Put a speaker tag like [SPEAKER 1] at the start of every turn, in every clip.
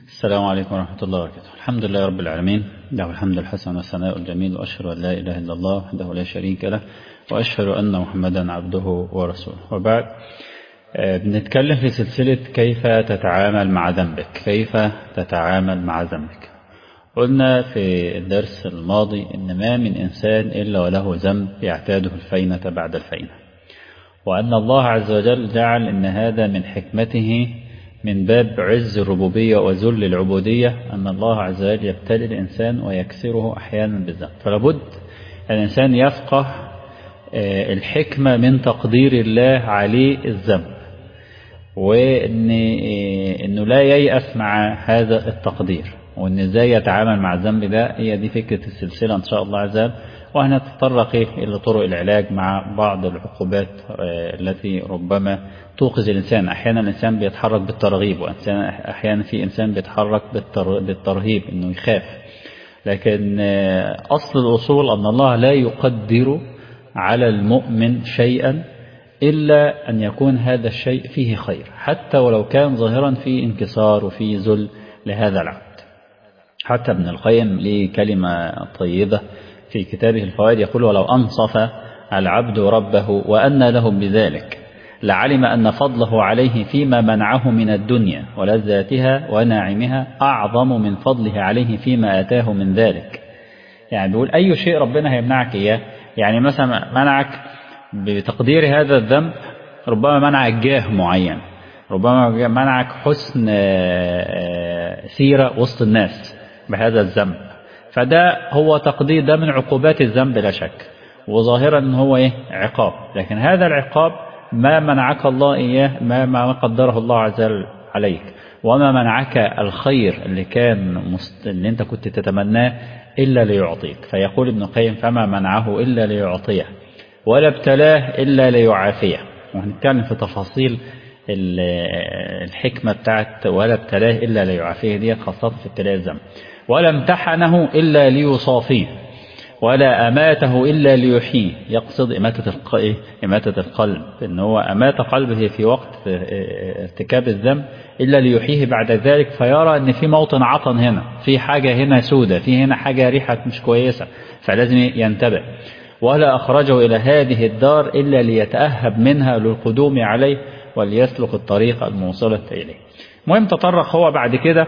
[SPEAKER 1] السلام عليكم ورحمة الله وبركاته الحمد لله رب العالمين له الحمد الحسن والثناء الجميل وأشهد أن لا إله إلا الله وحده لا شريك له وأشهد أن محمدا عبده ورسوله وبعد بنتكلم في سلسلة كيف تتعامل مع ذنبك كيف تتعامل مع ذنبك قلنا في الدرس الماضي إن ما من إنسان إلا وله ذنب يعتاده الفينة بعد الفينة وأن الله عز وجل جعل أن هذا من حكمته من باب عز الربوبية وذل العبودية أن الله عز وجل يبتلي الإنسان ويكسره أحيانا بالذنب فلابد الإنسان يفقه الحكمة من تقدير الله عليه الذنب وإن إنه لا ييأس مع هذا التقدير وإن إزاي يتعامل مع الذنب ده هي دي فكرة السلسلة إن شاء الله عز وجل وهنتطرق إلى طرق العلاج مع بعض العقوبات التي ربما توقظ الإنسان أحيانا الإنسان بيتحرك بالترغيب وأحيانا في إنسان بيتحرك بالترهيب إنه يخاف لكن أصل الأصول أن الله لا يقدر على المؤمن شيئا إلا أن يكون هذا الشيء فيه خير حتى ولو كان ظاهرا في انكسار وفي ذل لهذا العبد حتى ابن القيم ليه كلمة طيبة في كتابه الفوائد يقول ولو أنصف العبد ربه وأن له بذلك لعلم أن فضله عليه فيما منعه من الدنيا ولذاتها وناعمها أعظم من فضله عليه فيما آتاه من ذلك يعني بيقول أي شيء ربنا هيمنعك إياه يعني مثلا منعك بتقدير هذا الذنب ربما منعك جاه معين ربما منعك حسن سيرة وسط الناس بهذا الذنب فده هو تقدير ده من عقوبات الذنب لا شك وظاهرا ان هو ايه عقاب لكن هذا العقاب ما منعك الله اياه ما ما قدره الله عز وجل عليك وما منعك الخير اللي كان مست... اللي انت كنت تتمناه الا ليعطيك فيقول ابن القيم فما منعه الا ليعطيه ولا ابتلاه الا ليعافيه وهنتكلم في تفاصيل الحكمه بتاعت ولا ابتلاه الا ليعافيه دي خاصه في ابتلاء الذنب ولا امتحنه إلا ليصافيه ولا أماته إلا ليحييه يقصد إماتة القلب إماتة القلب إن هو أمات قلبه في وقت ارتكاب الذنب إلا ليحييه بعد ذلك فيرى أن في موطن عطن هنا في حاجة هنا سودة في هنا حاجة ريحة مش كويسة فلازم ينتبه ولا أخرجه إلى هذه الدار إلا ليتأهب منها للقدوم عليه وليسلك الطريق الموصلة إليه مهم تطرق هو بعد كده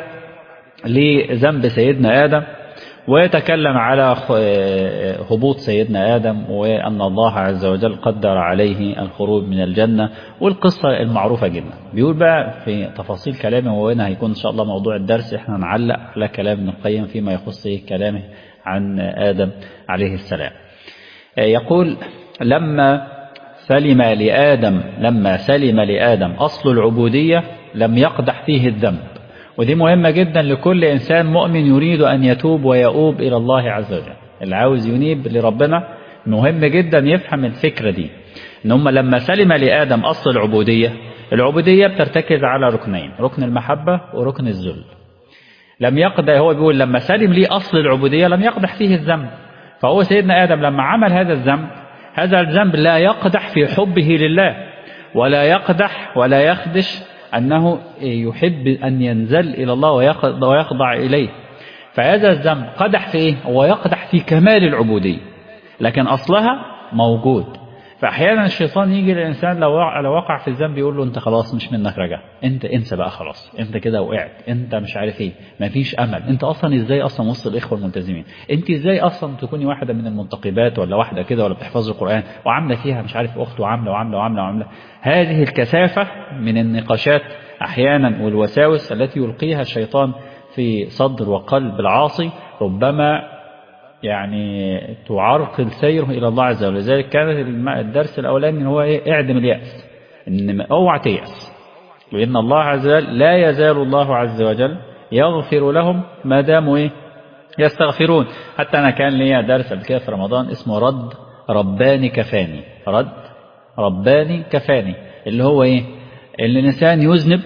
[SPEAKER 1] لذنب سيدنا آدم ويتكلم على هبوط سيدنا آدم وأن الله عز وجل قدر عليه الخروج من الجنة والقصة المعروفة جدا بيقول بقى في تفاصيل كلامه وهنا هيكون إن شاء الله موضوع الدرس احنا نعلق على كلام ابن القيم فيما يخص كلامه عن آدم عليه السلام يقول لما سلم لآدم لما سلم لآدم أصل العبودية لم يقدح فيه الذنب ودي مهمة جدا لكل إنسان مؤمن يريد أن يتوب ويؤوب إلى الله عز وجل اللي عاوز ينيب لربنا مهم جدا يفهم الفكرة دي إن هم لما سلم لآدم أصل العبودية العبودية بترتكز على ركنين ركن المحبة وركن الذل لم يقدح هو بيقول لما سلم لي أصل العبودية لم يقدح فيه الذنب فهو سيدنا آدم لما عمل هذا الذنب هذا الذنب لا يقدح في حبه لله ولا يقدح ولا يخدش أنه يحب أن ينزل إلى الله ويخضع إليه فهذا الذنب قدح في إيه؟ هو يقدح في كمال العبودية لكن أصلها موجود فأحيانا الشيطان يجي للإنسان لو لو وقع في الذنب يقول له أنت خلاص مش منك رجع أنت انسى بقى خلاص أنت كده وقعت أنت مش عارف إيه مفيش أمل أنت أصلا إزاي أصلا وسط الإخوة الملتزمين أنت إزاي أصلا تكوني واحدة من المنتقبات ولا واحدة كده ولا بتحفظ القرآن وعاملة فيها مش عارف أخت وعاملة وعاملة وعاملة وعاملة هذه الكثافة من النقاشات أحيانا والوساوس التي يلقيها الشيطان في صدر وقلب العاصي ربما يعني تعرقل سيره إلى الله عز وجل لذلك كان الدرس الأولاني إن هو إيه اعدم اليأس إن اوعى تيأس وإن الله عز وجل لا يزال الله عز وجل يغفر لهم ما داموا إيه يستغفرون حتى أنا كان لي درس قبل كده في رمضان اسمه رد رباني كفاني رد رباني كفاني اللي هو إيه اللي الإنسان يذنب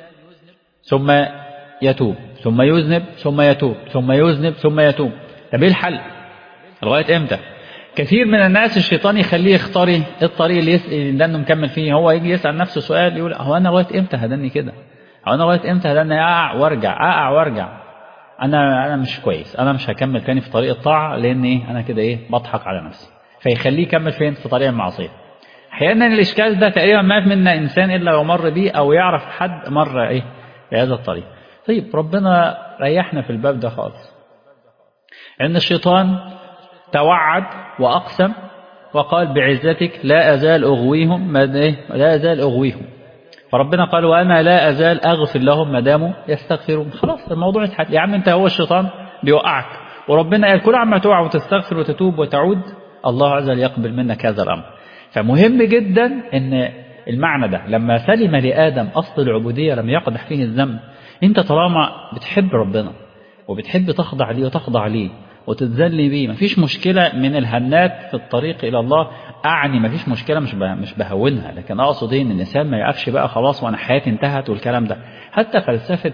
[SPEAKER 1] ثم يتوب ثم يذنب ثم يتوب ثم يذنب ثم يتوب طب ايه الحل لغايه امتى كثير من الناس الشيطان يخليه يختار الطريق اللي يسأل ده انه مكمل فيه هو يجي يسأل نفسه سؤال يقول هو انا لغايه امتى هدني كده أو أنا لغاية إمتى هداني أقع وأرجع أقع وأرجع أنا أنا مش كويس أنا مش هكمل تاني في طريق الطاعة لأن إيه أنا كده إيه بضحك على نفسي فيخليه يكمل فين في طريق المعصية أحيانا الإشكال ده تقريبا ما في منا إنسان إلا يمر بيه أو يعرف حد مر إيه بهذا الطريق طيب ربنا ريحنا في الباب ده خالص إن الشيطان توعد وأقسم وقال بعزتك لا أزال أغويهم ما لا أزال أغويهم فربنا قال وأنا لا أزال أغفر لهم ما داموا يستغفرون خلاص الموضوع اتحل يا عم أنت هو الشيطان بيوقعك وربنا قال كل عما تقع وتستغفر وتتوب وتعود الله عز وجل يقبل منك هذا الأمر فمهم جدا أن المعنى ده لما سلم لآدم أصل العبودية لم يقدح فيه الذنب أنت طالما بتحب ربنا وبتحب تخضع ليه وتخضع ليه وتتذلي بيه مفيش مشكلة من الهنات في الطريق إلى الله أعني مفيش مشكلة مش مش بهونها لكن أقصد إيه إن الإنسان ما يقفش بقى خلاص وأنا حياتي انتهت والكلام ده حتى فلسفة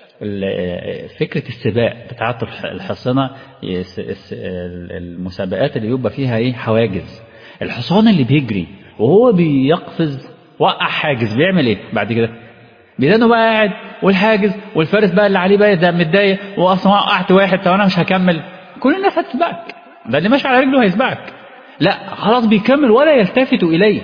[SPEAKER 1] فكرة السباق بتاعة الحصنة المسابقات اللي يبقى فيها إيه حواجز الحصان اللي بيجري وهو بيقفز وقع حاجز بيعمل إيه بعد كده بيدانه بقى قاعد والحاجز والفارس بقى اللي عليه بقى ده متضايق واصلا وقعت واحد طب انا مش هكمل كل الناس هتسبقك ده اللي ماشي على رجله هيسبقك لا خلاص بيكمل ولا يلتفت اليه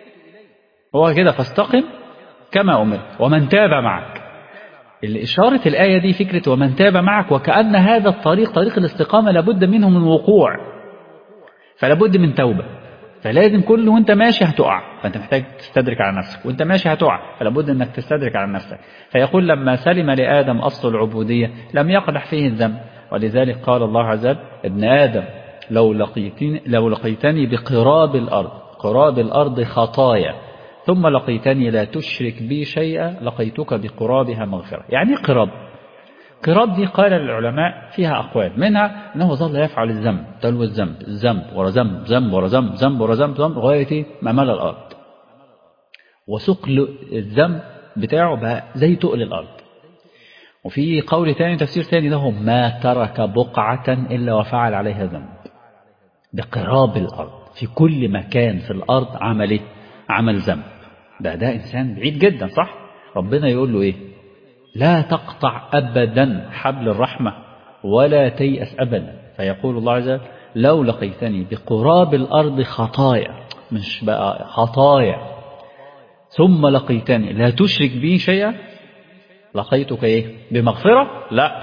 [SPEAKER 1] هو كده فاستقم كما امرت ومن تاب معك إشارة الآية دي فكرة ومن تاب معك وكأن هذا الطريق طريق الاستقامة لابد منه من وقوع فلابد من توبة فلازم كل وانت ماشي هتقع فانت محتاج تستدرك على نفسك وانت ماشي هتقع فلابد انك تستدرك على نفسك فيقول لما سلم لآدم أصل العبودية لم يقدح فيه الذنب ولذلك قال الله عز وجل ابن آدم لو لقيتني, لو لقيتني بقراب الأرض قراب الأرض خطايا ثم لقيتني لا تشرك بي شيئا لقيتك بقرابها مغفرة يعني قراب قراب دي قال العلماء فيها أقوال منها أنه ظل يفعل الذنب تلو الذنب الذنب ورا ذنب ذنب ورا ذنب ذنب ورا ذنب ذنب لغاية ما ملى الأرض وثقل الذنب بتاعه بقى زي تقل الأرض وفي قول ثاني تفسير ثاني له ما ترك بقعة إلا وفعل عليها ذنب بقراب الأرض في كل مكان في الأرض عمل إيه؟ عمل ذنب ده ده إنسان بعيد جدا صح ربنا يقول له إيه لا تقطع أبدا حبل الرحمة ولا تيأس أبدا فيقول الله عز وجل لو لقيتني بقراب الأرض خطايا مش بقى خطايا ثم لقيتني لا تشرك بي شيئا لقيتك ايه بمغفرة لا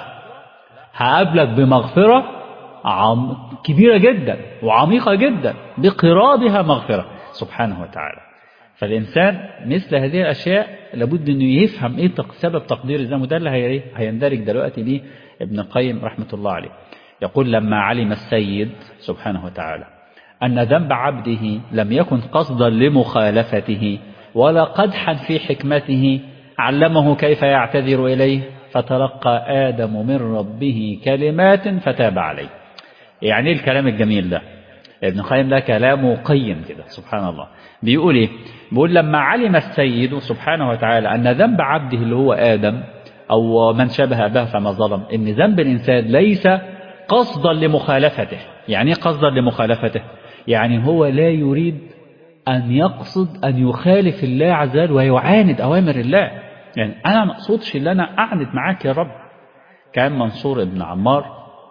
[SPEAKER 1] هقابلك بمغفرة عم كبيرة جدا وعميقة جدا بقرابها مغفرة سبحانه وتعالى فالإنسان مثل هذه الأشياء لابد أنه يفهم إيه سبب تقدير الذنب وده اللي هي هيندرج دلوقتي به ابن القيم رحمة الله عليه يقول لما علم السيد سبحانه وتعالى أن ذنب عبده لم يكن قصدا لمخالفته ولا قدحا في حكمته علمه كيف يعتذر إليه فتلقى آدم من ربه كلمات فتاب عليه يعني الكلام الجميل ده ابن القيم ده كلامه قيم كده سبحان الله بيقول ايه بيقول لما علم السيد سبحانه وتعالى أن ذنب عبده اللي هو آدم أو من شبه به فما ظلم إن ذنب الإنسان ليس قصدا لمخالفته يعني قصدا لمخالفته يعني هو لا يريد أن يقصد أن يخالف الله عز وجل ويعاند أوامر الله يعني أنا ما أقصدش أن أنا أعند معاك يا رب كان منصور بن عمار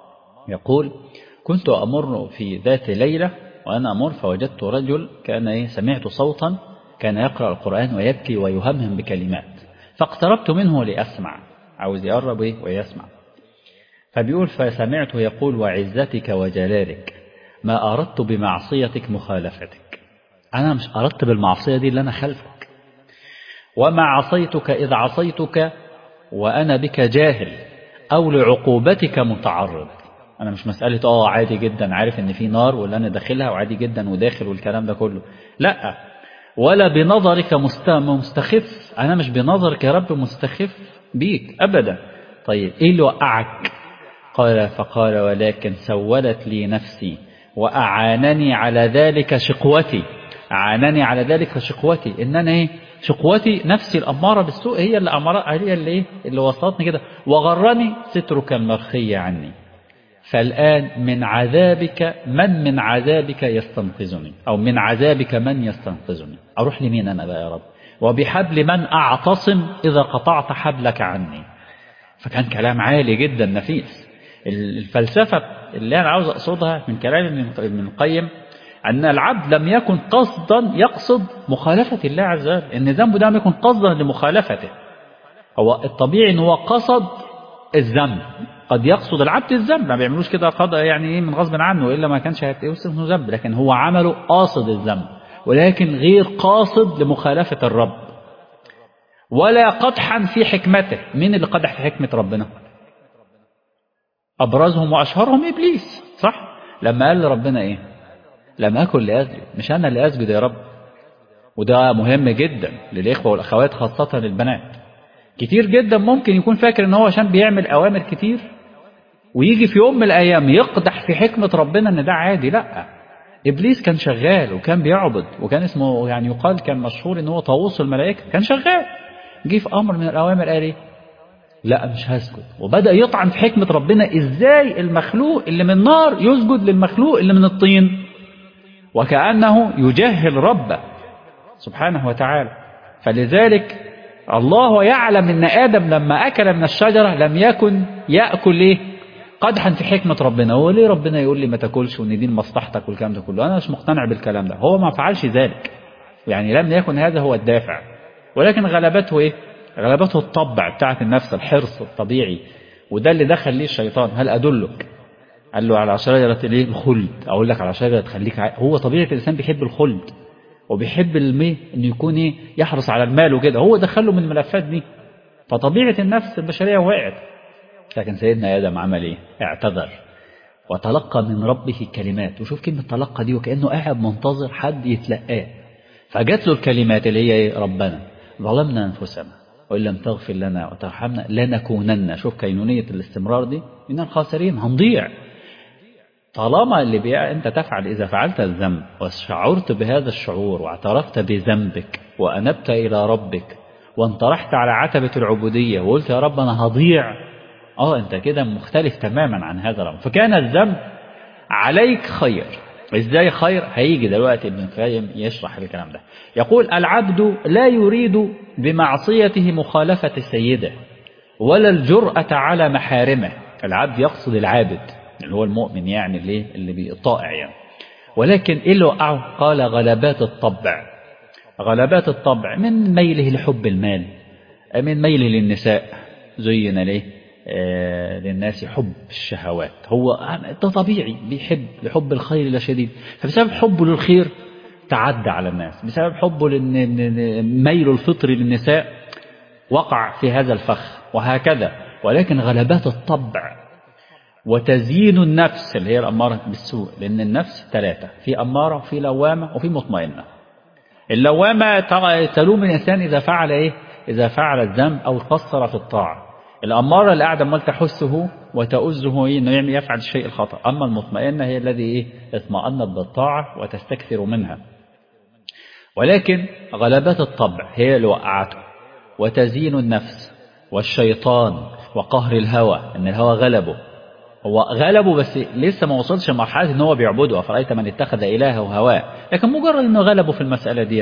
[SPEAKER 1] يقول كنت أمر في ذات ليلة وأنا أمر فوجدت رجل كان إيه سمعت صوتا كان يقرأ القرآن ويبكي ويهمهم بكلمات فاقتربت منه لأسمع عاوز يقرب إيه ويسمع فبيقول فسمعته يقول وعزتك وجلالك ما أردت بمعصيتك مخالفتك أنا مش أردت بالمعصية دي اللي أنا خلفك وما عصيتك إذ عصيتك وأنا بك جاهل أو لعقوبتك متعرض أنا مش مسألة آه عادي جدا عارف إن في نار ولا أنا داخلها وعادي جدا وداخل والكلام ده كله لا ولا بنظرك مستخف أنا مش بنظرك يا رب مستخف بيك أبدا طيب إيه اللي وقعك قال فقال ولكن سولت لي نفسي وأعانني على ذلك شقوتي أعانني على ذلك شقوتي إن أنا إيه شقوتي نفسي الأمارة بالسوء هي اللي أمارة هي اللي إيه اللي وصلتني كده وغرني سترك المرخي عني فالآن من عذابك من من عذابك يستنقذني أو من عذابك من يستنقذني أروح لمين أنا بقى يا رب وبحبل من أعتصم إذا قطعت حبلك عني فكان كلام عالي جدا نفيس الفلسفة اللي أنا عاوز أقصدها من كلام ابن القيم أن العبد لم يكن قصدا يقصد مخالفة الله عز وجل إن ذنبه ده لم يكن قصدا لمخالفته هو الطبيعي إن هو قصد الذنب قد يقصد العبد الذنب ما بيعملوش كده قضاء يعني ايه من غصب عنه الا ما كانش هيوصل انه ذنب لكن هو عمله قاصد الذنب ولكن غير قاصد لمخالفة الرب ولا قدحا في حكمته مين اللي قدح في حكمة ربنا أبرزهم وأشهرهم إبليس صح لما قال لربنا إيه لم أكن لأسجد مش أنا اللي أسجد يا رب وده مهم جدا للإخوة والأخوات خاصة للبنات كتير جدا ممكن يكون فاكر ان هو عشان بيعمل أوامر كتير ويجي في يوم من الأيام يقدح في حكمة ربنا ان ده عادي لا إبليس كان شغال وكان بيعبد وكان اسمه يعني يقال كان مشهور ان هو طاووس الملائكة كان شغال جه في أمر من الأوامر قال ايه لا مش هسجد وبدأ يطعن في حكمة ربنا ازاي المخلوق اللي من النار يسجد للمخلوق اللي من الطين وكأنه يجهل ربه سبحانه وتعالى فلذلك الله يعلم ان ادم لما اكل من الشجره لم يكن ياكل ايه قدحا في حكمه ربنا هو ليه ربنا يقول لي ما تاكلش وان دي مصلحتك والكلام ده كله انا مش مقتنع بالكلام ده هو ما فعلش ذلك يعني لم يكن هذا هو الدافع ولكن غلبته ايه غلبته الطبع بتاعت النفس الحرص الطبيعي وده اللي دخل ليه الشيطان هل ادلك قال له على شجره الايه الخلد اقول لك على شجره تخليك ع... هو طبيعه الانسان بيحب الخلد وبيحب الميه انه يكون ايه يحرص على المال وكده هو دخله من الملفات دي فطبيعه النفس البشريه وقعت لكن سيدنا ادم عمل ايه اعتذر وتلقى من ربه كلمات وشوف كلمه تلقى دي وكانه قاعد منتظر حد يتلقاه فجات له الكلمات اللي هي ايه ربنا ظلمنا انفسنا وان لم تغفر لنا وترحمنا لنكونن شوف كينونيه الاستمرار دي من الخاسرين هنضيع طالما اللي بي... أنت تفعل إذا فعلت الذنب وشعرت بهذا الشعور واعترفت بذنبك وأنبت إلى ربك وانطرحت على عتبة العبودية وقلت يا رب أنا هضيع آه أنت كده مختلف تماما عن هذا الأمر فكان الذنب عليك خير إزاي خير هيجي دلوقتي ابن القيم يشرح الكلام ده يقول العبد لا يريد بمعصيته مخالفة سيده ولا الجرأة على محارمه العبد يقصد العابد اللي هو المؤمن يعني اللي اللي بيطائع يعني ولكن ايه اللي وقعه قال غلبات الطبع غلبات الطبع من ميله لحب المال من ميله للنساء زين ليه آه للناس حب الشهوات هو ده طبيعي بيحب لحب الخير لا شديد فبسبب حبه للخير تعدى على الناس بسبب حبه لن ميله الفطري للنساء وقع في هذا الفخ وهكذا ولكن غلبات الطبع وتزيين النفس اللي هي الأمارة بالسوء لأن النفس ثلاثة في أمارة وفي لوامة وفي مطمئنة اللوامة تلوم الإنسان إذا فعل إيه إذا فعل الذنب أو قصر في الطاعة الأمارة اللي قاعدة عمال تحسه وتؤزه إيه إنه يعمل يفعل الشيء الخطأ أما المطمئنة هي الذي إيه اطمأنت بالطاعة وتستكثر منها ولكن غلبات الطبع هي اللي وقعته وتزيين النفس والشيطان وقهر الهوى إن الهوى غلبه هو غلبه بس لسه ما وصلش لمرحله ان هو بيعبده افرايت من اتخذ الهه هواه لكن مجرد انه غلبه في المساله دي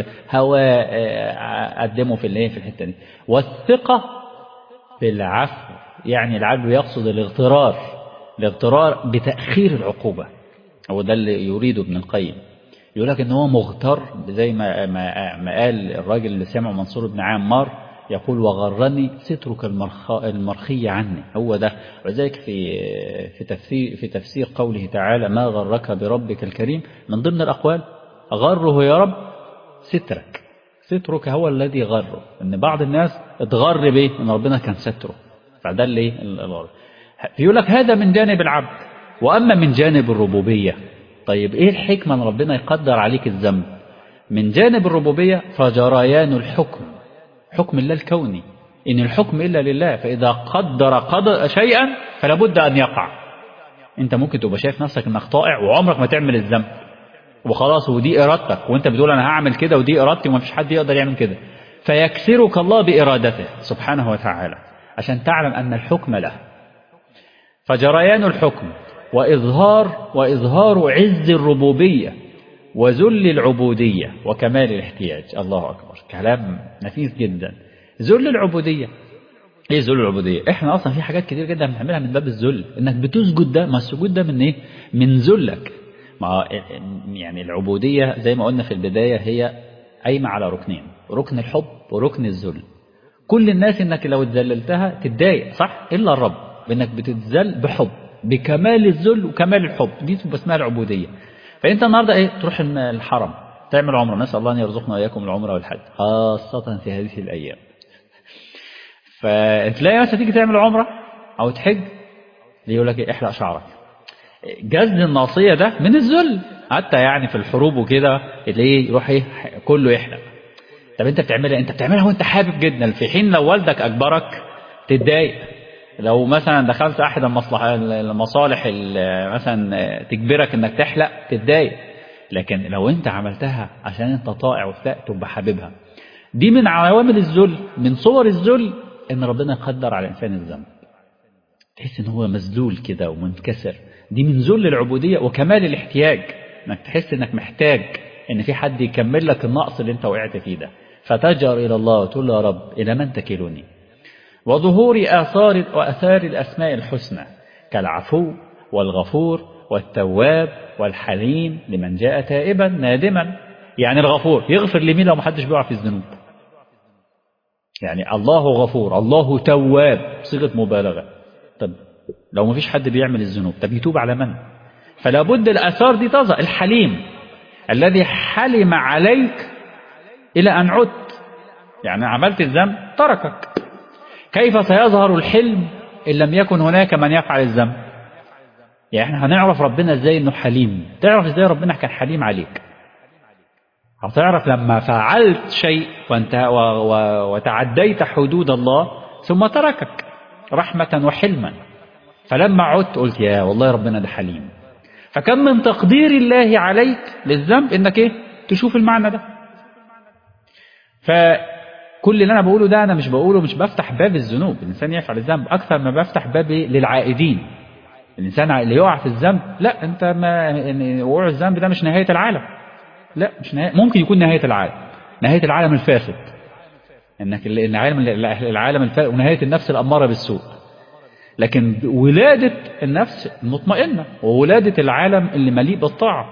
[SPEAKER 1] هواه قدمه في الايه في الحته دي والثقه بالعفو يعني العدل يقصد الاغترار الاغترار بتاخير العقوبه هو ده اللي يريده ابن القيم يقول لك ان هو مغتر زي ما ما, ما قال الراجل اللي سمع منصور بن عمار يقول وغرني سترك المرخي عني هو ده ولذلك في في تفسير في تفسير قوله تعالى ما غرك بربك الكريم من ضمن الاقوال غره يا رب سترك سترك هو الذي غره ان بعض الناس اتغر به ان ربنا كان ستره فده اللي يقول لك هذا من جانب العبد واما من جانب الربوبيه طيب ايه الحكمه ان ربنا يقدر عليك الذنب من جانب الربوبيه فجريان الحكم حكم الله الكوني إن الحكم إلا لله فإذا قدر قدر شيئا فلا بد أن يقع أنت ممكن تبقى شايف نفسك إنك طائع وعمرك ما تعمل الذنب وخلاص ودي إرادتك وأنت بتقول أنا هعمل كده ودي إرادتي وما فيش حد يقدر يعمل كده فيكسرك الله بإرادته سبحانه وتعالى عشان تعلم أن الحكم له فجريان الحكم وإظهار وإظهار عز الربوبية وذل العبودية وكمال الاحتياج الله أكبر كلام نفيس جدا ذل العبودية ايه ذل العبودية احنا اصلا في حاجات كتير جدا بنعملها من باب الذل انك بتسجد ده ما السجود ده من ايه من ذلك ما يعني العبودية زي ما قلنا في البداية هي قايمة على ركنين ركن الحب وركن الذل كل الناس انك لو اتذللتها تتضايق صح الا الرب بانك بتتذل بحب بكمال الذل وكمال الحب دي تبقى اسمها العبودية فانت النهارده ايه تروح الحرم تعمل عمره نسال الله ان يرزقنا واياكم العمره والحج خاصه في هذه الايام فتلاقي مثلا تيجي تعمل عمره او تحج يقول لك إيه احلق شعرك جزل الناصيه ده من الذل حتى يعني في الحروب وكده تلاقيه يروح ايه كله يحلق طب انت بتعملها انت بتعملها وانت حابب جدا في حين لو والدك اجبرك تتضايق لو مثلا دخلت احد المصلحة المصالح مثلا تجبرك انك تحلق تتضايق لكن لو انت عملتها عشان انت طائع وبتاع تبقى حاببها دي من عوامل الذل من صور الذل ان ربنا يقدر على الانسان الذنب تحس ان هو مذلول كده ومنكسر دي من ذل العبودية وكمال الاحتياج انك تحس انك محتاج ان في حد يكمل لك النقص اللي انت وقعت فيه ده فتجر الى الله وتقول له يا رب الى من تكلني وظهور آثار وأثار الأسماء الحسنى كالعفو والغفور والتواب والحليم لمن جاء تائبا نادما يعني الغفور يغفر لمين لو محدش بيقع في الذنوب يعني الله غفور الله تواب صيغة مبالغة طب لو ما فيش حد بيعمل الذنوب طب يتوب على من فلا بد الآثار دي تظهر الحليم الذي حلم عليك إلى أن عدت يعني عملت الذنب تركك كيف سيظهر الحلم إن لم يكن هناك من يفعل الذنب يعني احنا هنعرف ربنا ازاي انه حليم تعرف ازاي ربنا كان حليم عليك هتعرف لما فعلت شيء وانت و و وتعديت حدود الله ثم تركك رحمة وحلما فلما عدت قلت يا والله ربنا ده حليم فكم من تقدير الله عليك للذنب انك ايه تشوف المعنى ده فكل اللي انا بقوله ده انا مش بقوله مش بفتح باب الذنوب الانسان يفعل الذنب اكثر ما بفتح باب للعائدين الانسان اللي يقع في الذنب لا انت ما يعني وقوع الذنب ده مش نهايه العالم لا مش نهاية ممكن يكون نهايه العالم نهايه العالم الفاسد انك العالم العالم الفاسد ونهايه النفس الاماره بالسوء لكن ولادة النفس المطمئنة وولادة العالم اللي مليء بالطاعة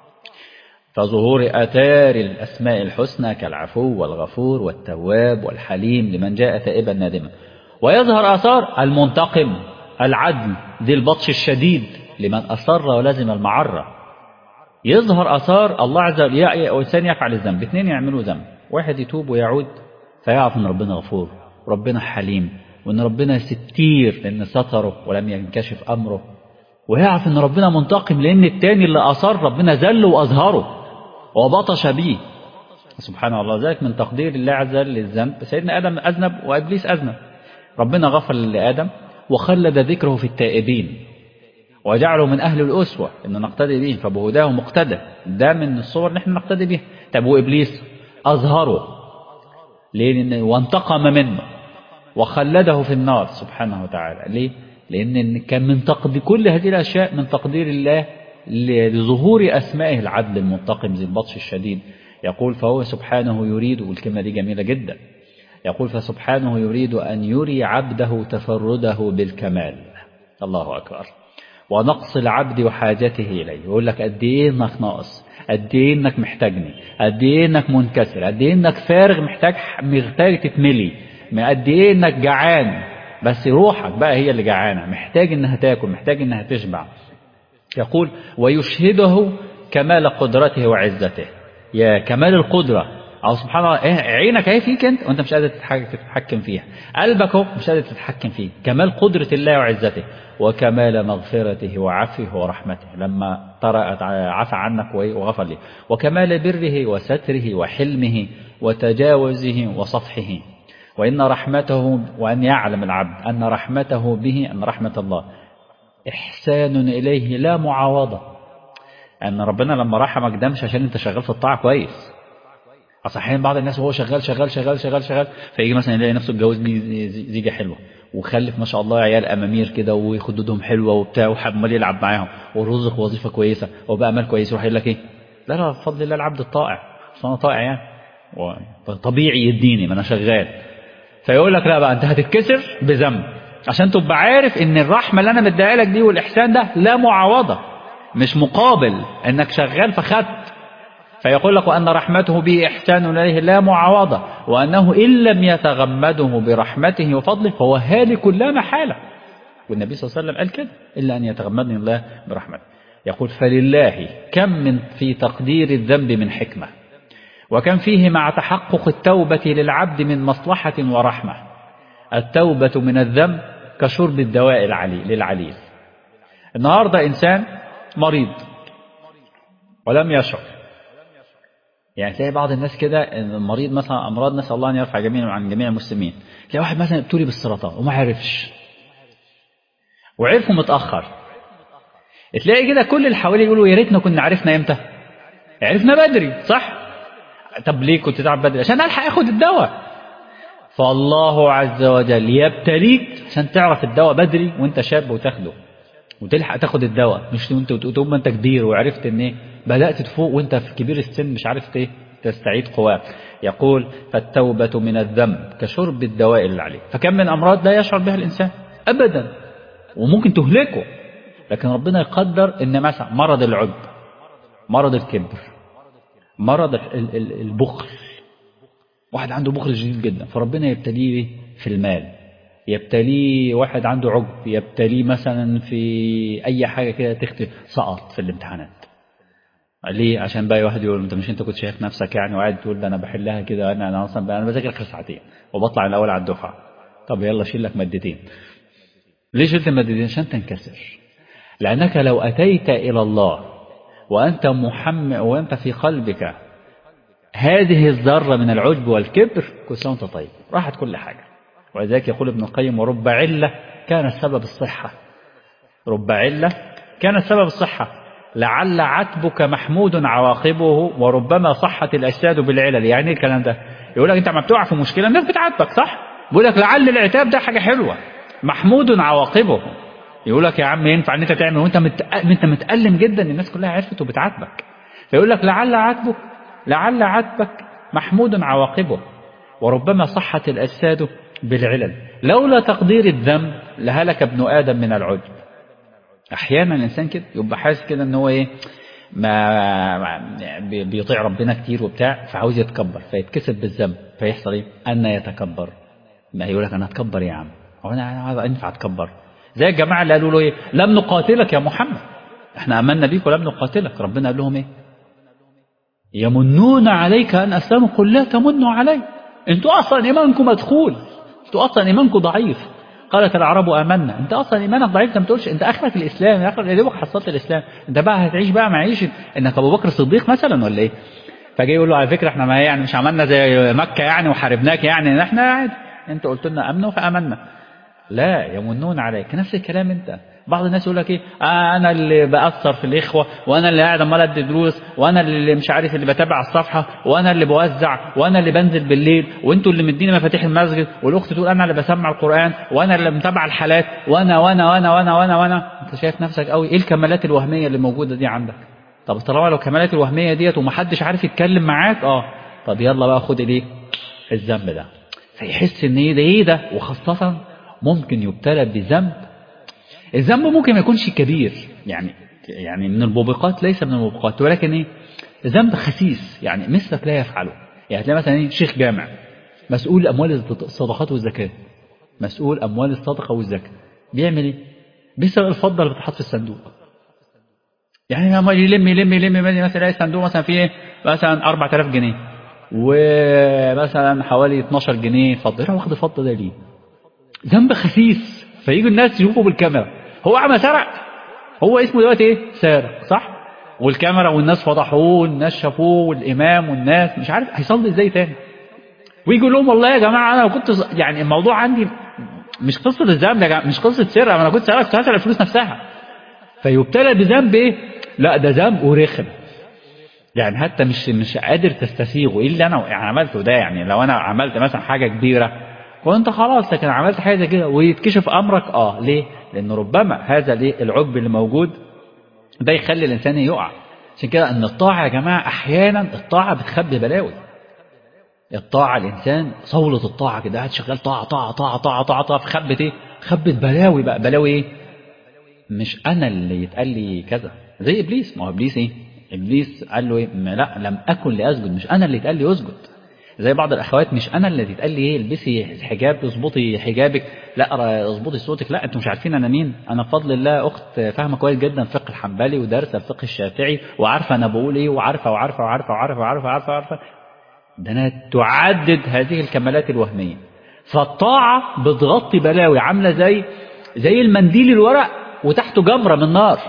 [SPEAKER 1] فظهور آثار الأسماء الحسنى كالعفو والغفور والتواب والحليم لمن جاء تائبا نادما ويظهر آثار المنتقم العدل ذي البطش الشديد لمن أصر ولزم المعرة يظهر آثار الله عز وجل إنسان يفعل الذنب اثنين يعملوا ذنب واحد يتوب ويعود فيعرف أن ربنا غفور وربنا حليم وأن ربنا ستير لأن ستره ولم ينكشف أمره ويعرف أن ربنا منتقم لأن التاني اللي أصر ربنا ذله وأظهره وبطش به سبحان الله ذلك من تقدير الله عز وجل للذنب سيدنا آدم أذنب وإبليس أذنب ربنا غفر لآدم وخلد ذكره في التائبين وجعله من أهل الأسوة إنه نقتدي به فبهداه مقتدى ده من الصور اللي احنا نقتدي بها طب وإبليس أظهره ليه لأن وانتقم منه وخلده في النار سبحانه وتعالى ليه لأن كان من تقدير كل هذه الأشياء من تقدير الله لظهور أسمائه العدل المنتقم ذي البطش الشديد يقول فهو سبحانه يريد والكلمة دي جميلة جدا يقول فسبحانه يريد أن يري عبده تفرده بالكمال الله أكبر ونقص العبد وحاجته إليه يقول لك قد إيه إنك ناقص قد إيه إنك محتاجني قد إيه إنك منكسر قد إيه إنك فارغ محتاج محتاج تتملي قد إيه إنك جعان بس روحك بقى هي اللي جعانة محتاج إنها تاكل محتاج إنها تشبع يقول ويشهده كمال قدرته وعزته يا كمال القدرة أو سبحان الله إيه عينك اهي فيك انت وانت مش قادر تتحكم فيها قلبك اهو مش قادر تتحكم فيه كمال قدرة الله وعزته وكمال مغفرته وعفوه ورحمته لما طرأت عفى عنك وغفر لي وكمال بره وستره وحلمه وتجاوزه وصفحه وإن رحمته وأن يعلم العبد أن رحمته به أن رحمة الله إحسان إليه لا معاوضة أن ربنا لما رحمك ده مش عشان أنت شغال في الطاعة كويس أصل أحيانا بعض الناس وهو شغال شغال شغال شغال شغال فيجي مثلا يلاقي نفسه اتجوز زيجة حلوة وخلف ما شاء الله عيال أمامير كده وخدودهم حلوة وبتاع وحمال يلعب معاهم ورزق وظيفة كويسة وبقى مال كويس يروح يقول لك إيه لا لا بفضل الله العبد الطائع اصل انا طائع يعني طبيعي يديني ما انا شغال فيقول لك لا بقى انت هتتكسر بذنب عشان تبقى عارف ان الرحمه اللي انا مديها لك دي والاحسان ده لا معاوضه مش مقابل انك شغال فخدت فيقول لك وان رحمته به احسان اليه لا معاوضه وانه ان لم يتغمده برحمته وفضله فهو هالك لا محاله والنبي صلى الله عليه وسلم قال كده الا ان يتغمدني الله برحمته يقول فلله كم من في تقدير الذنب من حكمه وكم فيه مع تحقق التوبة للعبد من مصلحة ورحمة التوبة من الذنب كشرب الدواء العلي للعليل النهاردة إنسان مريض ولم يشعر يعني تلاقي بعض الناس كده المريض مثلا أمراض نسأل الله أن يرفع جميع عن جميع المسلمين تلاقي واحد مثلا ابتلي بالسرطان وما عرفش وعرفه متأخر تلاقي كده كل اللي حواليه يقولوا يا ريتنا كنا عرفنا امتى عرفنا بدري صح طب ليه كنت تعب بدري عشان الحق اخد الدواء فالله عز وجل يبتليك عشان تعرف الدواء بدري وانت شاب وتاخده وتلحق تاخد الدواء مش وانت تقوم انت كبير وعرفت ان ايه بدات تفوق وانت في كبير السن مش عارف ايه تستعيد قواك يقول فالتوبة من الذنب كشرب الدواء اللي عليه فكم من أمراض لا يشعر بها الإنسان أبدا وممكن تهلكه لكن ربنا يقدر ان مثلا مرض العجب مرض الكبر مرض البخل واحد عنده بخل شديد جدا فربنا يبتليه في المال يبتليه واحد عنده عجب يبتليه مثلا في اي حاجه كده تختي سقط في الامتحانات ليه عشان بقى واحد يقول انت مش انت كنت شايف نفسك يعني وقاعد تقول ده انا بحلها كده انا انا اصلا بقى انا بذاكر اخر ساعتين وبطلع الاول على الدفعه طب يلا شيل لك مادتين ليه شلت المادتين عشان تنكسر لانك لو اتيت الى الله وأنت محمد وأنت في قلبك هذه الذرة من العجب والكبر كل سنة وأنت طيب راحت كل حاجة ولذلك يقول ابن القيم ورب علة كان السبب الصحة رب علة كان السبب الصحة لعل عتبك محمود عواقبه وربما صحت الأجساد بالعلل يعني الكلام ده يقول لك أنت ما بتقع في مشكلة الناس بتعاتبك صح بيقول لك لعل العتاب ده حاجة حلوة محمود عواقبه يقول لك يا عم ينفع ان انت تعمل وانت مت... انت متألم جدا الناس كلها عرفت وبتعاتبك فيقول لك لعل عاتبك لعل عاتبك محمود عواقبه وربما صحت الأجساد بالعلل لولا تقدير الذنب لهلك ابن آدم من العجب أحيانا الإنسان كده يبقى حاسس كده إن هو إيه ما بيطيع ربنا كتير وبتاع فعاوز يتكبر فيتكسب بالذنب فيحصل إيه؟ أن يتكبر ما يقول لك أنا أتكبر يا عم هو أنا عايز أنفع أتكبر زي الجماعة اللي قالوا له إيه لم نقاتلك يا محمد احنا أمنا بيك ولم نقاتلك ربنا قال لهم إيه يمنون عليك أن أسلموا قل لا تمنوا علي انتوا أصلا إيمانكم مدخول انتوا أصلا إيمانكم ضعيف قالت العرب آمنا انت أصلا إيمانك ضعيف انت ما تقولش انت آخرك الإسلام آخرك يا دوبك حصلت الإسلام انت بقى هتعيش بقى معيشة انك أبو بكر الصديق مثلا ولا إيه فجاي يقول له على فكرة احنا ما يعني مش عملنا زي مكة يعني وحاربناك يعني احنا عادي انت قلت لنا أمنا فآمنا لا يمنون عليك نفس الكلام انت بعض الناس يقول لك ايه آه انا اللي باثر في الاخوه وانا اللي قاعد عمال ادي دروس وانا اللي مش عارف اللي بتابع الصفحه وانا اللي بوزع وانا اللي بنزل بالليل وانتوا اللي مديني مفاتيح المسجد والاخت تقول انا اللي بسمع القران وانا اللي متابع الحالات وانا وانا وانا وانا وانا وانا انت شايف نفسك قوي ايه الكمالات الوهميه اللي موجوده دي عندك طب طالما لو الكمالات الوهميه ديت ومحدش عارف يتكلم معاك اه طب يلا بقى خد الايه الذنب ده فيحس ان ايه ده ايه ده وخاصه ممكن يبتلى بذنب الذنب ممكن ما يكونش كبير يعني يعني من الموبقات ليس من الموبقات ولكن ايه ذنب خسيس يعني مثلك لا يفعله يعني تلاقي مثلا ايه شيخ جامع مسؤول اموال الصدقات والزكاه مسؤول اموال الصدقه والزكاه بيعمل ايه بيسرق الفضه اللي بتتحط في الصندوق يعني لما يلم يلم يلم مثلا يلاقي صندوق مثلا فيه مثلا 4000 جنيه ومثلا حوالي 12 جنيه فضه يروح واخد الفضه ده ليه ذنب خسيس فيجوا الناس يشوفوا بالكاميرا هو عم سرق هو اسمه دلوقتي ايه سارق صح والكاميرا والناس فضحوه والناس شافوه والامام والناس مش عارف هيصلي ازاي تاني ويجوا لهم والله يا جماعه انا كنت يعني الموضوع عندي مش قصه الذنب يا جماعه مش قصه سرقه انا كنت سرقت كنت هسرق الفلوس نفسها فيبتلى بذنب ايه لا ده ذنب ورخم يعني حتى مش مش قادر تستسيغه ايه اللي انا عملته ده يعني لو انا عملت مثلا حاجه كبيره وانت خلاص لكن عملت حاجه زي كده ويتكشف امرك اه ليه؟ لان ربما هذا ليه العجب اللي موجود ده يخلي الانسان يقع عشان كده ان الطاعه يا جماعه احيانا الطاعه بتخبي بلاوي الطاعه الانسان صولة الطاعه كده قاعد شغال طاعه طاعه طاعه طاعه طاعه طاعه خبت ايه خبت بلاوي بقى بلاوي ايه مش انا اللي يتقال لي كذا زي ابليس ما هو ابليس ايه ابليس قال له ايه لا لم اكن لاسجد مش انا اللي يتقال لي اسجد زي بعض الاخوات مش انا اللي تتقال لي ايه البسي حجاب اظبطي حجابك لا اظبطي صوتك لا انتوا مش عارفين انا مين انا بفضل الله اخت فاهمه كويس جدا الفقه الحنبلي ودارسه الفقه الشافعي وعارفه انا بقول ايه وعارفه وعارفه وعارفه وعارفه وعارفه وعارفه, وعارفة. ده انا تعدد هذه الكمالات الوهميه فالطاعه بتغطي بلاوي عامله زي زي المنديل الورق وتحته جمره من نار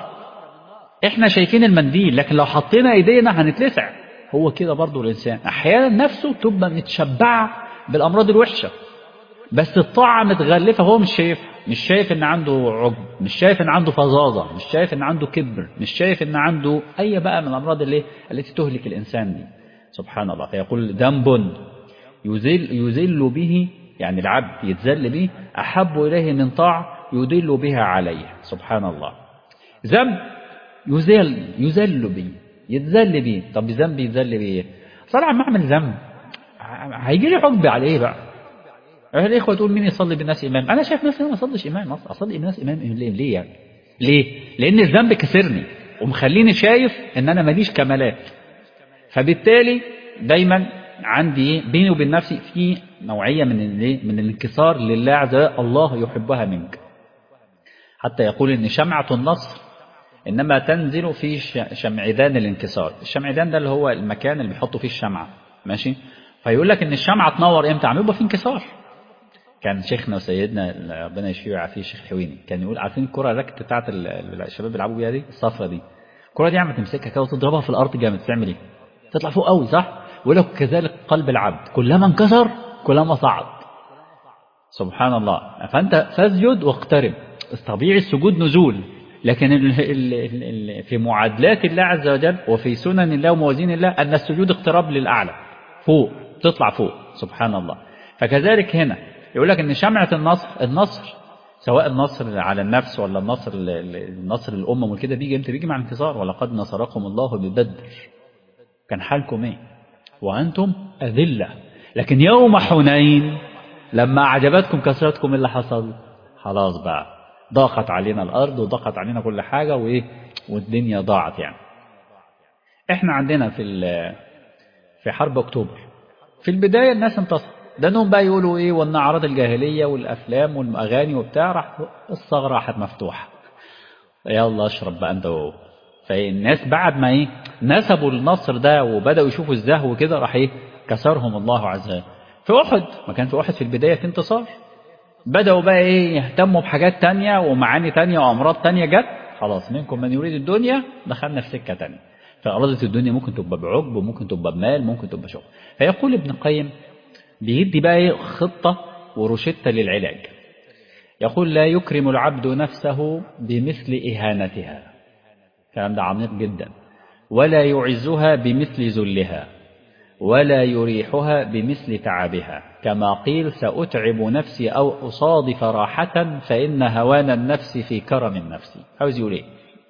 [SPEAKER 1] احنا شايفين المنديل لكن لو حطينا ايدينا هنتلسع هو كده برضه الإنسان أحيانا نفسه تبقى متشبعة بالأمراض الوحشة بس الطاعة متغلفة هو مش شايف مش شايف إن عنده عجب مش شايف إن عنده فظاظة مش شايف إن عنده كبر مش شايف إن عنده أي بقى من الأمراض اللي التي تهلك الإنسان دي سبحان الله فيقول ذنب يزل, يزل به يعني العبد يتذل به أحب إليه من طاعة يدل بها عليه سبحان الله ذنب يزل يزل به يتذل بيه طب ذنب يتذل بيه صار عم اعمل ذنب هيجي لي عقب على ايه بقى الاخوه تقول مين يصلي بالناس امام انا شايف نفسي ما اصليش امام اصلا اصلي بالناس امام ليه ليه يعني ليه لان الذنب كسرني ومخليني شايف ان انا ماليش كمالات فبالتالي دايما عندي ايه بيني وبين نفسي في نوعيه من الايه من الانكسار لله عز وجل الله يحبها منك حتى يقول ان شمعه النصر إنما تنزل في شمعدان الانكسار الشمعدان ده اللي هو المكان اللي بيحطوا فيه الشمعة ماشي فيقول لك إن الشمعة تنور إمتى عم يبقى في انكسار كان شيخنا وسيدنا ربنا يشفيه ويعافيه الشيخ حويني كان يقول عارفين الكرة الراكت بتاعت الشباب بيلعبوا بيها دي الصفرة دي الكرة دي عم تمسكها كده وتضربها في الأرض جامد تعمل إيه؟ تطلع فوق قوي صح؟ يقول لك كذلك قلب العبد كلما انكسر كلما صعد سبحان الله فأنت فاسجد واقترب طبيعي السجود نزول لكن ال ال ال في معادلات الله عز وجل وفي سنن الله وموازين الله أن السجود اقتراب للأعلى فوق تطلع فوق سبحان الله فكذلك هنا يقول لك أن شمعة النصر النصر سواء النصر على النفس ولا النصر النصر للأمة وكده بيجي امتى بيجي مع انتصار ولقد نصركم الله ببدر كان حالكم ايه وأنتم أذلة لكن يوم حنين لما أعجبتكم كثرتكم اللي حصل خلاص بقى ضاقت علينا الأرض وضاقت علينا كل حاجة وإيه والدنيا ضاعت يعني إحنا عندنا في في حرب أكتوبر في البداية الناس انتصروا لأنهم بقى يقولوا إيه وإن أعراض الجاهلية والأفلام والأغاني وبتاع راح الثغرة راحت مفتوحة يلا اشرب بقى أنت وهو فالناس بعد ما إيه نسبوا النصر ده وبدأوا يشوفوا الزهو كده راح إيه كسرهم الله عز وجل في أحد ما كان في أحد في البداية في انتصار بدأوا بقى إيه يهتموا بحاجات تانية ومعاني تانية وأمراض تانية جت خلاص منكم من يريد الدنيا دخلنا في سكة تانية فأرادة الدنيا ممكن تبقى بعجب وممكن تبقى بمال ممكن تبقى شغل فيقول ابن القيم بيدي بقى إيه خطة وروشتة للعلاج يقول لا يكرم العبد نفسه بمثل إهانتها الكلام ده عميق جدا ولا يعزها بمثل ذلها ولا يريحها بمثل تعبها كما قيل سأتعب نفسي أو أصادف راحة فإن هوان النفس في كرم النفس عاوز يقول إيه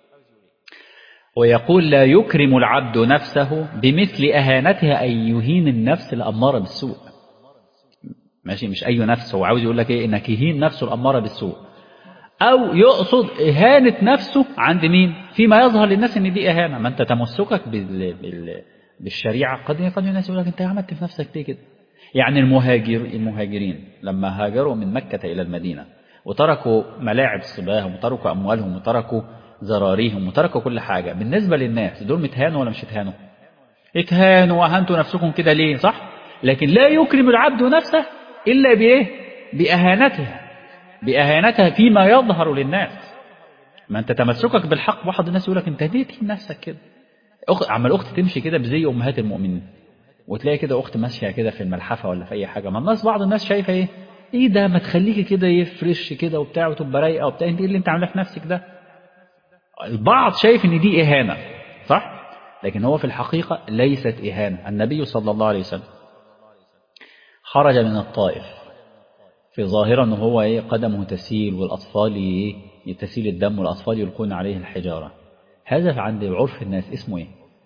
[SPEAKER 1] ويقول لا يكرم العبد نفسه بمثل أهانتها أي يهين النفس الأمارة بالسوء ماشي مش أي نفس هو عاوز يقول لك إيه إنك يهين نفسه الأمارة بالسوء أو يقصد إهانة نفسه عند مين فيما يظهر للناس إن دي إهانة ما أنت تمسكك بال... بال... بالشريعة قد قد الناس يقول لك أنت عملت في نفسك ليه كده يعني المهاجر المهاجرين لما هاجروا من مكة إلى المدينة وتركوا ملاعب الصباهم وتركوا أموالهم وتركوا زراريهم وتركوا كل حاجة بالنسبة للناس دول متهانوا ولا مش اتهانوا اتهانوا وأهنتوا نفسكم كده ليه صح لكن لا يكرم العبد نفسه إلا بإيه بأهانتها بأهانتها فيما يظهر للناس ما أنت تمسكك بالحق واحد الناس يقول لك أنت ليه تهين نفسك كده أخ... عمال أخت تمشي كده بزي أمهات المؤمنين وتلاقي كده أخت ماشية كده في الملحفة ولا في أي حاجة ما الناس بعض الناس شايفة إيه إيه ده ما تخليكي كده يفرش كده وبتاع وتبقى رايقة وبتاع أنت إيه اللي أنت عاملاه في نفسك ده البعض شايف إن دي إهانة صح لكن هو في الحقيقة ليست إهانة النبي صلى الله عليه وسلم خرج من الطائف في ظاهرة أنه هو إيه قدمه تسيل والأطفال إيه تسيل الدم والأطفال يلقون عليه الحجارة هذا عند عرف الناس اسمه إيه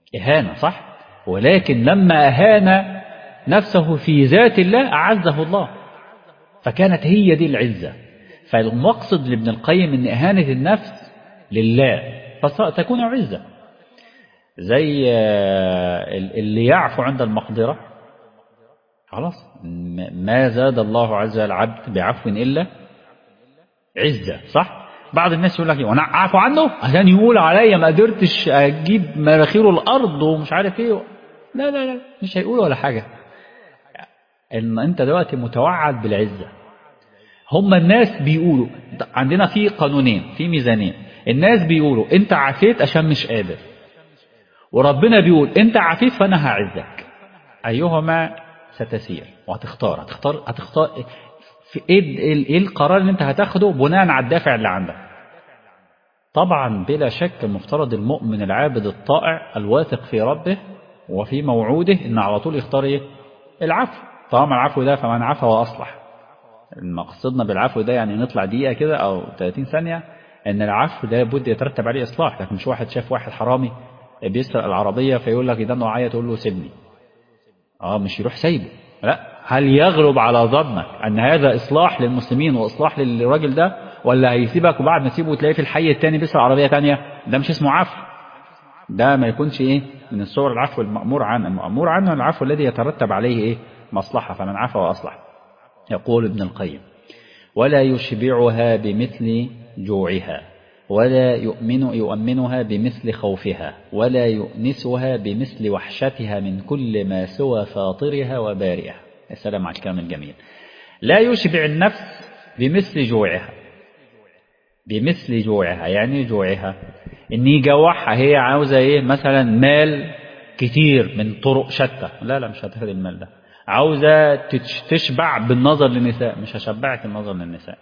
[SPEAKER 1] إهانة صح ولكن لما أهان نفسه في ذات الله أعزه الله فكانت هي دي العزة فالمقصد لابن القيم أن إهانة النفس لله فتكون عزة زي اللي يعفو عند المقدرة خلاص ما زاد الله عز وجل العبد بعفو إلا عزة صح بعض الناس يقول لك ايه وانا اعفو عنه عشان يقول عليا ما قدرتش اجيب مراخيره الارض ومش عارف ايه لا لا لا مش هيقول ولا حاجه ان انت دلوقتي متوعد بالعزه هم الناس بيقولوا عندنا في قانونين في ميزانين الناس بيقولوا انت عافيت عشان مش قادر وربنا بيقول انت عافيت فانا هعزك ايهما ستسير وهتختار هتختار هتختار في ايه ايه القرار اللي انت هتاخده بناء على الدافع اللي عندك طبعا بلا شك المفترض المؤمن العابد الطائع الواثق في ربه وفي موعوده ان على طول يختار ايه العفو طالما العفو ده فمن عفى واصلح مقصدنا بالعفو ده يعني نطلع دقيقه كده او 30 ثانيه ان العفو ده بد يترتب عليه اصلاح لكن مش واحد شاف واحد حرامي بيسرق العربيه فيقول لك ده نوعيه تقول له سيبني اه مش يروح سايبه لا هل يغلب على ظنك أن هذا إصلاح للمسلمين وإصلاح للراجل ده ولا هيسيبك وبعد ما تسيبه تلاقيه في الحي التاني بيسرق عربية تانية ده مش اسمه عفو ده ما يكونش إيه من الصور العفو المأمور عنه المأمور عنه العفو الذي يترتب عليه إيه مصلحة فمن عفى وأصلح يقول ابن القيم ولا يشبعها بمثل جوعها ولا يؤمن يؤمنها بمثل خوفها ولا يؤنسها بمثل وحشتها من كل ما سوى فاطرها وبارئها السلام على الكلام الجميل لا يشبع النفس بمثل جوعها بمثل جوعها يعني جوعها ان يجوعها هي عاوزه ايه مثلا مال كتير من طرق شتى لا لا مش هتاخد المال ده عاوزه تشبع بالنظر للنساء مش هشبعك النظر للنساء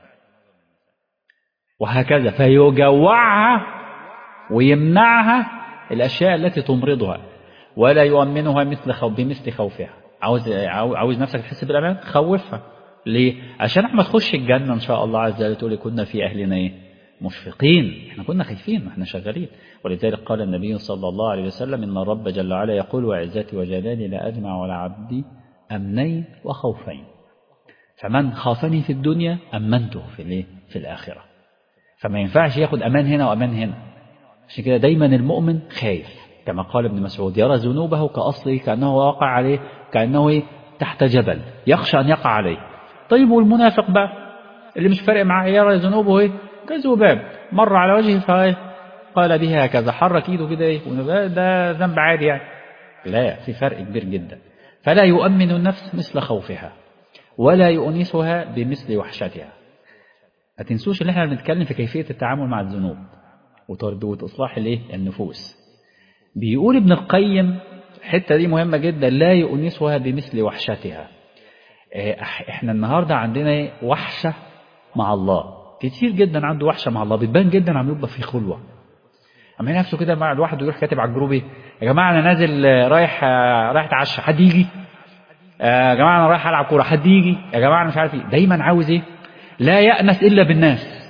[SPEAKER 1] وهكذا فيجوعها ويمنعها الاشياء التي تمرضها ولا يؤمنها مثل خوف بمثل خوفها عاوز عاوز نفسك تحس بالامان خوفها ليه عشان احنا تخش الجنه ان شاء الله عز وجل تقول كنا في اهلنا ايه مشفقين احنا كنا خايفين واحنا شغالين ولذلك قال النبي صلى الله عليه وسلم ان الرب جل وعلا يقول وعزتي وجلالي لا اجمع على عبدي امنين وخوفين فمن خافني في الدنيا امنته في الايه في الاخره فما ينفعش ياخد امان هنا وامان هنا عشان كده دايما المؤمن خايف كما قال ابن مسعود يرى ذنوبه كأصله كأنه واقع عليه كأنه إيه؟ تحت جبل يخشى أن يقع عليه طيب والمنافق بقى اللي مش فارق معاه يرى ذنوبه إيه كذباب مر على وجهه فإيه قال به هكذا حرك ايده كده ايه ده ذنب عادي يعني لا في فرق كبير جدا فلا يؤمن النفس مثل خوفها ولا يؤنسها بمثل وحشتها ما تنسوش ان احنا بنتكلم في كيفيه التعامل مع الذنوب وتربيه اصلاح الايه النفوس بيقول ابن القيم الحته دي مهمه جدا لا يؤنسها بمثل وحشتها احنا النهارده عندنا وحشه مع الله كتير جدا عنده وحشه مع الله بتبان جدا عم يبقى في خلوه عم نفسه كده مع الواحد ويروح كاتب على الجروب ايه يا جماعه انا نازل رايح رايح اتعشى حد يجي يا جماعه انا رايح العب كوره حد يجي يا جماعه انا مش عارف ايه دايما عاوز ايه لا يأنس الا بالناس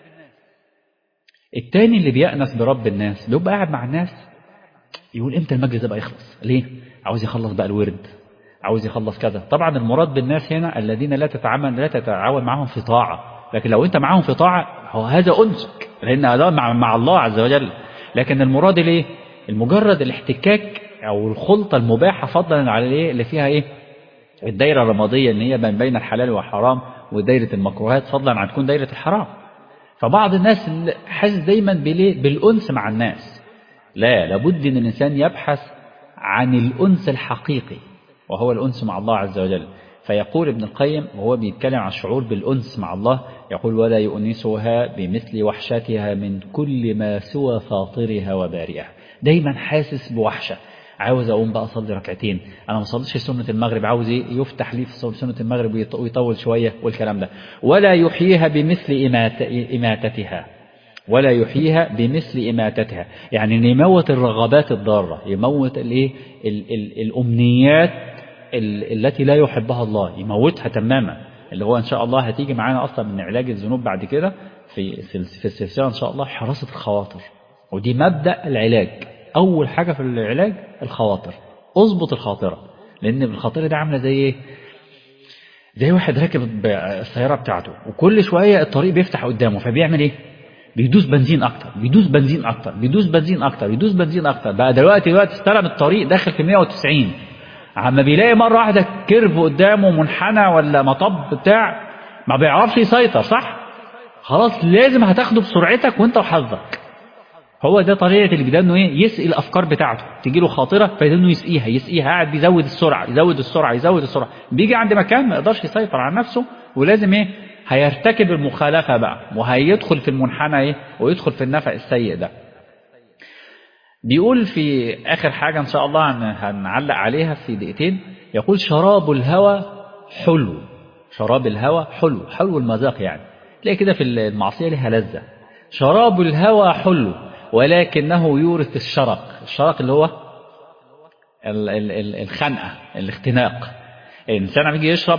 [SPEAKER 1] التاني اللي بيأنس برب الناس بيبقى قاعد مع الناس يقول امتى المجلس ده بقى يخلص ليه عاوز يخلص بقى الورد عاوز يخلص كذا طبعا المراد بالناس هنا الذين لا تتعامل لا تتعاون معهم في طاعه لكن لو انت معاهم في طاعه هو هذا انسك لان هذا مع, مع الله عز وجل لكن المراد ليه المجرد الاحتكاك او الخلطه المباحه فضلا على الايه اللي فيها ايه الدايره الرماديه ان هي بين الحلال والحرام ودايره المكروهات فضلا عن تكون دايره الحرام فبعض الناس حاسس دايما بالايه بالانس مع الناس لا لابد ان الانسان يبحث عن الانس الحقيقي وهو الانس مع الله عز وجل فيقول ابن القيم وهو بيتكلم عن الشعور بالانس مع الله يقول ولا يؤنسها بمثل وحشتها من كل ما سوى فاطرها وبارئها دايما حاسس بوحشه عاوز اقوم بقى اصلي ركعتين انا ما صليتش سنه المغرب عاوز ايه يفتح لي في سنه المغرب ويطول شويه والكلام ده ولا يحييها بمثل اماتتها ولا يحييها بمثل إماتتها يعني يموت الرغبات الضارة يموت الايه الأمنيات التي لا يحبها الله يموتها تماما اللي هو إن شاء الله هتيجي معانا أصلا من علاج الذنوب بعد كده في في السلسلة إن شاء الله حراسة الخواطر ودي مبدأ العلاج اول حاجه في العلاج الخواطر اظبط الخاطره لان الخاطره دي عامله زي ايه زي واحد راكب السياره بتاعته وكل شويه الطريق بيفتح قدامه فبيعمل ايه بيدوس بنزين اكتر بيدوس بنزين اكتر بيدوس بنزين اكتر بيدوس بنزين اكتر بقى دلوقتي دلوقتي استلم الطريق داخل في 190 عما بيلاقي مره واحده كيرف قدامه منحنى ولا مطب بتاع ما بيعرفش يسيطر صح خلاص لازم هتاخده بسرعتك وانت وحظك هو ده طريقه اللي بيبدا انه ايه يسقي الافكار بتاعته تيجي له خاطره فيبدا انه يسقيها يسقيها قاعد بيزود السرعه يزود السرعه يزود السرعه بيجي عند مكان ما يقدرش يسيطر على نفسه ولازم ايه هيرتكب المخالفه بقى وهيدخل في المنحنى ايه ويدخل في النفق السيء ده بيقول في اخر حاجه ان شاء الله هنعلق عليها في دقيقتين يقول شراب الهوى حلو شراب الهوى حلو حلو المذاق يعني تلاقي كده في المعصيه لها لذه شراب الهوى حلو ولكنه يورث الشرق الشرق اللي هو الخنقة الاختناق الإنسان عم يجي يشرب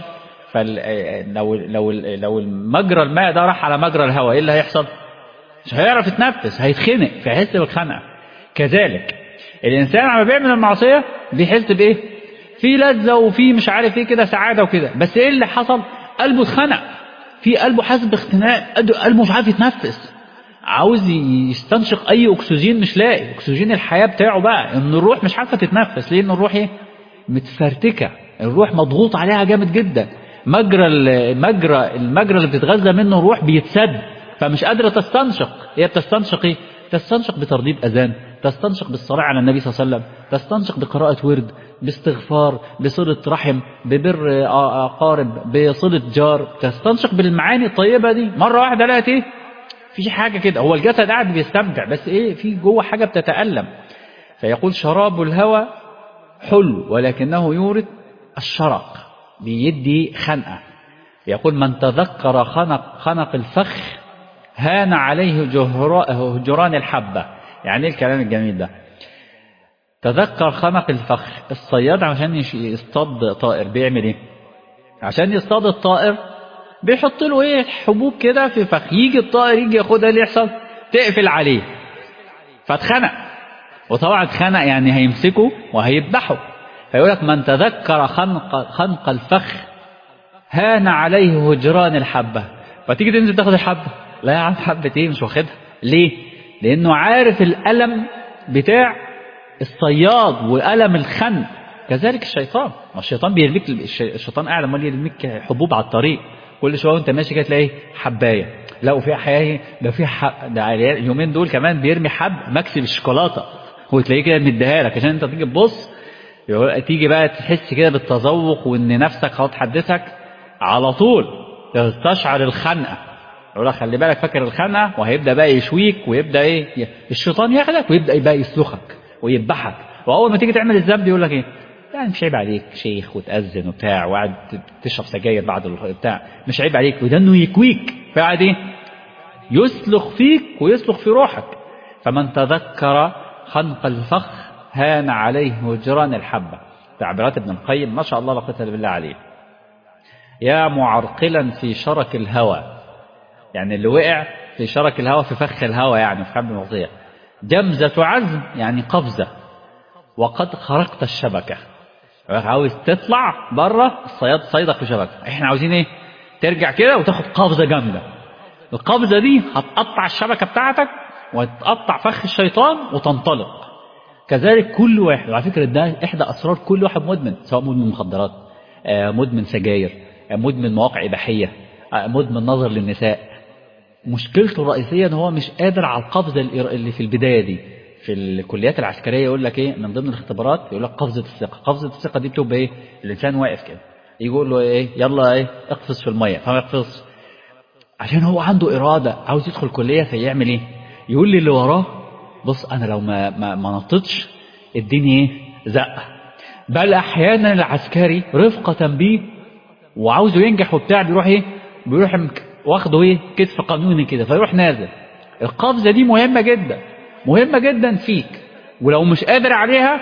[SPEAKER 1] فلو لو لو المجرى الماء ده راح على مجرى الهواء ايه اللي هيحصل؟ مش هيعرف يتنفس هيتخنق فيحس بالخنقة كذلك الإنسان عم بيعمل المعصية بيحس بإيه؟ في لذة وفي مش عارف ايه كده سعادة وكده بس ايه اللي حصل؟ قلبه اتخنق في قلبه حاسس باختناق قلبه مش عارف يتنفس عاوز يستنشق اي اكسجين مش لاقي اكسجين الحياه بتاعه بقى ان الروح مش عارفه تتنفس ليه ان الروح ايه متفرتكه الروح مضغوط عليها جامد جدا مجرى المجرى المجرى اللي بتتغذى منه الروح بيتسد فمش قادره تستنشق هي بتستنشق ايه تستنشق بترديد اذان تستنشق بالصلاه على النبي صلى الله عليه وسلم تستنشق بقراءه ورد باستغفار بصله رحم ببر اقارب بصله جار تستنشق بالمعاني الطيبه دي مره واحده لقيت ايه في حاجة كده هو الجسد قاعد بيستمتع بس ايه في جوه حاجة بتتألم فيقول شراب الهوى حلو ولكنه يورد الشرق بيدي خنقة يقول من تذكر خنق خنق الفخ هان عليه هجران الحبة يعني ايه الكلام الجميل ده تذكر خنق الفخ الصياد عشان يصطاد طائر بيعمل ايه عشان يصطاد الطائر بيحط له ايه حبوب كده في فخ يجي الطائر يجي ياخدها اللي يحصل تقفل عليه فاتخنق وطبعا اتخنق يعني هيمسكه وهيذبحه فيقول لك من تذكر خنق خنق الفخ هان عليه هجران الحبه فتيجي تنزل تاخد الحبه لا يا عم حبه ايه مش واخدها ليه لانه عارف الالم بتاع الصياد والم الخنق كذلك الشيطان ما الشيطان بيرميك الشيطان قاعد امال يرميك حبوب على الطريق كل شويه وانت ماشي كده تلاقي حبايه لا وفي حياه ده في حب ده اليومين دول كمان بيرمي حب مكسي بالشوكولاته وتلاقيه كده مديها لك عشان انت تيجي تبص تيجي بقى تحس كده بالتذوق وان نفسك خلاص تحدثك على طول تستشعر الخنقه يقول لك خلي بالك فاكر الخنقه وهيبدا بقى يشويك ويبدا ايه الشيطان ياخدك ويبدا بقى يسلخك ويذبحك واول ما تيجي تعمل الذنب يقول لك ايه يعني مش عيب عليك شيخ وتأذن وبتاع وقاعد تشرب سجاير بعد بتاع مش عيب عليك وده انه يكويك فقاعد ايه يسلخ فيك ويسلخ في روحك فمن تذكر خنق الفخ هان عليه هجران الحبة تعبيرات ابن القيم ما شاء الله لا قوه الا بالله عليه يا معرقلا في شرك الهوى يعني اللي وقع في شرك الهوى في فخ الهوى يعني في حب المغزية جمزة عزم يعني قفزة وقد خرقت الشبكة عاوز تطلع بره الصياد صيدك في شبكة احنا عاوزين ايه ترجع كده وتاخد قفزة جامدة القفزة دي هتقطع الشبكة بتاعتك وتقطع فخ الشيطان وتنطلق كذلك كل واحد وعلى فكرة ده إحدى أسرار كل واحد مدمن سواء مدمن مخدرات مدمن سجاير مدمن مواقع إباحية مدمن نظر للنساء مشكلته الرئيسية ان هو مش قادر على القفزة اللي في البداية دي في الكليات العسكرية يقول لك ايه من ضمن الاختبارات يقول لك قفزة الثقة قفزة الثقة دي بتبقى ايه الانسان واقف كده يقول له ايه يلا ايه اقفز في المية فما يقفزش عشان هو عنده إرادة عاوز يدخل كلية فيعمل ايه يقول لي اللي وراه بص انا لو ما ما, ما نطتش اديني ايه زقة بل احيانا العسكري رفقة بيه وعاوزه ينجح وبتاع بيروح ايه بيروح واخده ايه كتف قانوني كده فيروح نازل القفزة دي مهمة جدا مهمة جدا فيك ولو مش قادر عليها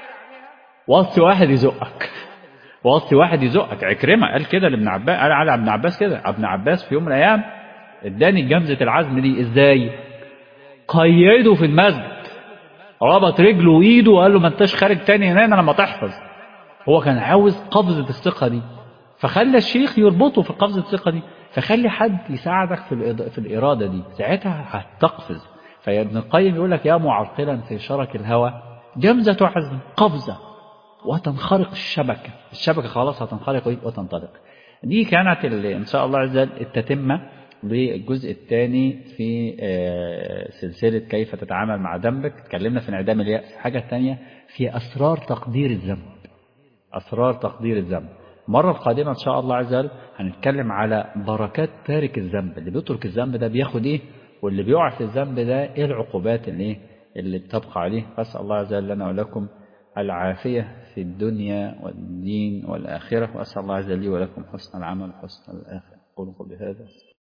[SPEAKER 1] وصي واحد يزقك وصي واحد يزقك عكرمة قال كده لابن عباس قال على ابن عباس كده ابن عباس في يوم من الايام اداني جمزة العزم دي ازاي قيده في المسجد ربط رجله وايده وقال له ما انتش خارج تاني هنا لما تحفظ هو كان عاوز قبضة الثقة دي فخلى الشيخ يربطه في قبضة الثقة دي فخلي حد يساعدك في الإض- في الإرادة دي ساعتها هتقفز فابن القيم يقول لك يا معرقلا في شرك الهوى جمزة عزم قفزة وتنخرق الشبكة الشبكة خلاص هتنخرق إيه؟ وتنطلق دي كانت ال- إن شاء الله عز وجل التتمة للجزء الثاني في آه، سلسلة كيف تتعامل مع ذنبك اتكلمنا في انعدام اليأس الحاجة الثانية في أسرار تقدير الذنب أسرار تقدير الذنب المرة القادمة إن شاء الله عز وجل هنتكلم على بركات تارك الذنب اللي بيترك الذنب ده بياخد إيه واللي بيقع في الذنب ده إيه العقوبات اللي إيه اللي بتبقى عليه أسأل الله عز وجل لنا ولكم العافية في الدنيا والدين والآخرة وأسأل الله عز وجل لي ولكم حسن العمل وحسن الآخرة قولوا قولي هذا